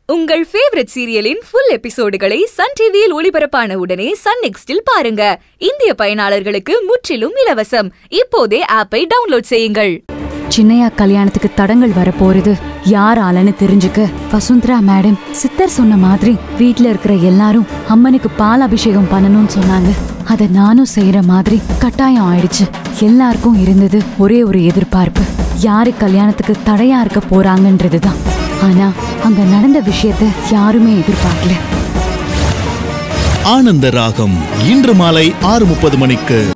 உங்கள் ஃபேவரட் சீரியலின் ஃபுல் எபிசோடுகளை சன் டிவியில் ஒளிபரப்பான உடனே சன் நெக்ஸ்டில் பாருங்க இந்திய பயனாளர்களுக்கு முற்றிலும் இலவசம் இப்போதே ஆப்பை டவுன்லோட் செய்யுங்கள் சின்னையா கல்யாணத்துக்கு தடங்கள் வரப்போறது யார் ஆளன்னு தெரிஞ்சுக்க வசுந்தரா மேடம் சித்தர் சொன்ன மாதிரி வீட்ல இருக்கிற எல்லாரும் அம்மனுக்கு பால் அபிஷேகம் பண்ணணும்னு சொன்னாங்க அத நானும் செய்யற மாதிரி கட்டாயம் ஆயிடுச்சு எல்லாருக்கும் இருந்தது ஒரே ஒரு எதிர்பார்ப்பு யாரு கல்யாணத்துக்கு தடையா இருக்க போறாங்கன்றதுதான் ஆனா அங்க நடந்த விஷயத்த யாருமே எதிர்பார்க்கல ஆனந்த ராகம் இன்று மாலை ஆறு முப்பது மணிக்கு